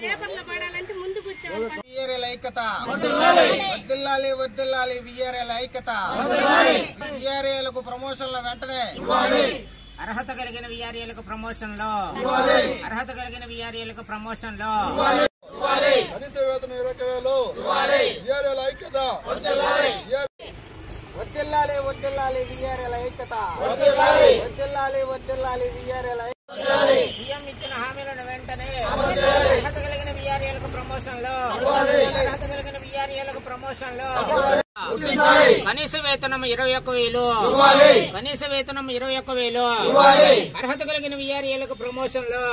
పేపర్లో పడాలంటే ముందు కూర్చోవాలి విఆర్ఎల్ ఐక్యత వర్దిల్లాలి వర్దిల్లాలి విఆర్ఎల్ ఐక్యత విఆర్ఏలకు ప్రమోషన్ల వెంటనే అర్హత కలిగిన విఆర్ఏలకు ప్రమోషన్ లో అర్హత కలిగిన విఆర్ఏలకు ప్రమోషన్ లో కనీస వేతనం ఇరవై వేలు విఆర్ఎల్ ఐక్యత వర్దిల్లాలి వర్దిల్లాలి విఆర్ఎల్ ఐక్యత వర్దిల్లాలి వర్దిల్లాలి విఆర్ఎల్ సీఎం ఇచ్చిన హామీలను వెంటనే అర్హత కలిగిన విఆర్ఏలకు ప్రమోషన్ లో అర్హత కలిగిన విఆర్ఏలకు ప్రమోషన్ లో కనీస వేతనం ఇరవై ఒక్క వేలు కనీస వేతనం ఇరవై ఒక్క వేలు అర్హత కలిగిన విఆర్ఏలకు ప్రమోషన్ లో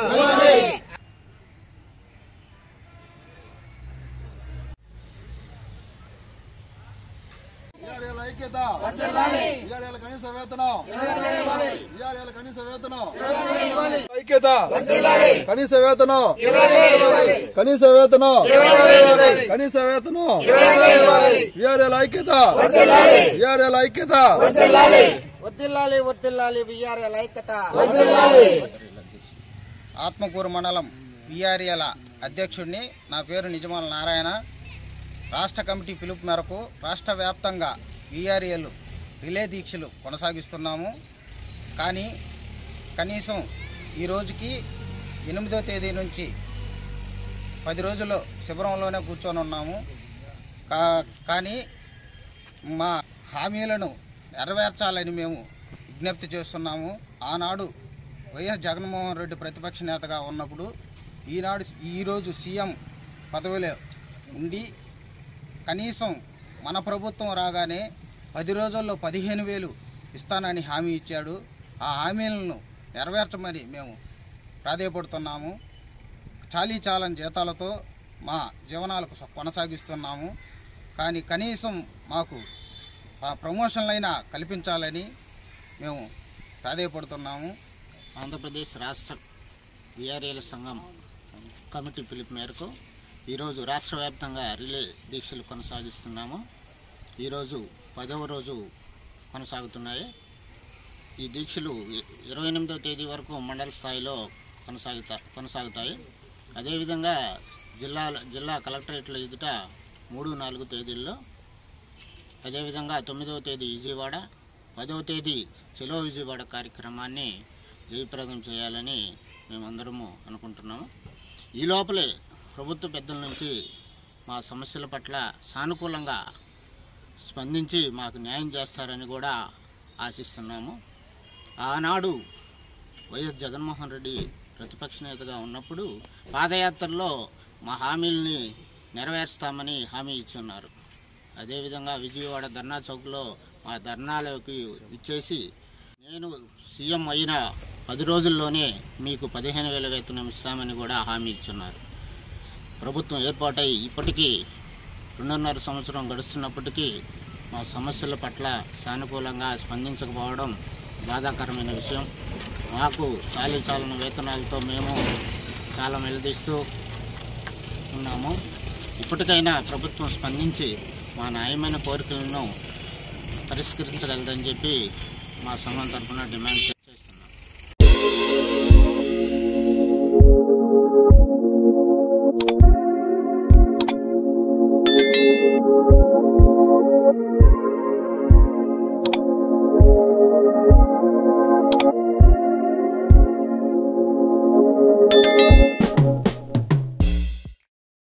విఆర్ఎల్ ఐక్యత విఆర్ఎల్ కనీస వేతనం విఆర్ఎల్ కనీస వేతనం ఐక్యత కనీస వేతనం కనీస వేతనం కనీస వేతనం విఆర్ఎల్ ఐక్యత విఆర్ఎల్ ఐక్యత వర్దిల్లాలి వర్దిల్లాలి విఆర్ఎల్ ఐక్యత ఆత్మకూరు మండలం విఆర్ఎల అధ్యక్షుడిని నా పేరు నిజమాల నారాయణ రాష్ట్ర కమిటీ పిలుపు మేరకు రాష్ట్ర వ్యాప్తంగా విఆర్ఎల్ రిలే దీక్షలు కొనసాగిస్తున్నాము కానీ కనీసం ఈ రోజుకి ఎనిమిదో తేదీ నుంచి పది రోజుల్లో శిబిరంలోనే కూర్చొని ఉన్నాము కా కానీ మా హామీలను నెరవేర్చాలని మేము విజ్ఞప్తి చేస్తున్నాము ఆనాడు వైఎస్ జగన్మోహన్ రెడ్డి ప్రతిపక్ష నేతగా ఉన్నప్పుడు ఈనాడు ఈరోజు సీఎం పదవిలో ఉండి కనీసం మన ప్రభుత్వం రాగానే పది రోజుల్లో పదిహేను వేలు ఇస్తానని హామీ ఇచ్చాడు ఆ హామీలను నెరవేర్చమని మేము ప్రాధేయపడుతున్నాము చాలీ చాలని జీతాలతో మా జీవనాలకు స- కొనసాగిస్తున్నాము కానీ కనీసం మాకు ఆ ప్రమోషన్లైనా కల్పించాలని మేము ప్రాధేయపడుతున్నాము ఆంధ్రప్రదేశ్ రాష్ట్ర విఆర్ఏల సంఘం కమిటీ పిలుపు మేరకు ఈరోజు రాష్ట్ర వ్యాప్తంగా రిలే దీక్షలు కొనసాగిస్తున్నాము ఈరోజు పదవ రోజు కొనసాగుతున్నాయి ఈ దీక్షలు ఇ- ఇరవై ఎనిమిదవ తేదీ వరకు మండల స్థాయిలో కొనసాగుతా కొనసాగుతాయి అదేవిధంగా జిల్లా జిల్లా కలెక్టరేట్ల ఎదుట మూడు నాలుగు తేదీల్లో అదేవిధంగా తొమ్మిదవ తేదీ విజయవాడ పదవ తేదీ చెలో విజయవాడ కార్యక్రమాన్ని జయప్రదం చేయాలని మేమందరము అనుకుంటున్నాము ఈ లోపలే ప్రభుత్వ పెద్దల నుంచి మా సమస్యల పట్ల సానుకూలంగా స్పందించి మాకు న్యాయం చేస్తారని కూడా ఆశిస్తున్నాము ఆనాడు వైఎస్ జగన్మోహన్ రెడ్డి ప్రతిపక్ష నేతగా ఉన్నప్పుడు పాదయాత్రలో మా హామీల్ని నెరవేరుస్తామని హామీ ఇచ్చున్నారు అదేవిధంగా విజయవాడ ధర్నా చౌక్లో మా ధర్నాలోకి ఇచ్చేసి నేను సీఎం అయిన పది రోజుల్లోనే మీకు పదిహేను వేల వేతనం ఇస్తామని కూడా హామీ ఇచ్చున్నారు ప్రభుత్వం ఏర్పాటై ఇప్పటికీ రెండున్నర సంవత్సరం గడుస్తున్నప్పటికీ మా సమస్యల పట్ల సానుకూలంగా స్పందించకపోవడం బాధాకరమైన విషయం మాకు చాలీ చాలని వేతనాలతో మేము కాలం వెల్లదీస్తూ ఉన్నాము ఇప్పటికైనా ప్రభుత్వం స్పందించి మా న్యాయమైన కోరికలను పరిష్కరించగలదని చెప్పి మా సంఘం తరఫున డిమాండ్ చేస్తున్నాం Thank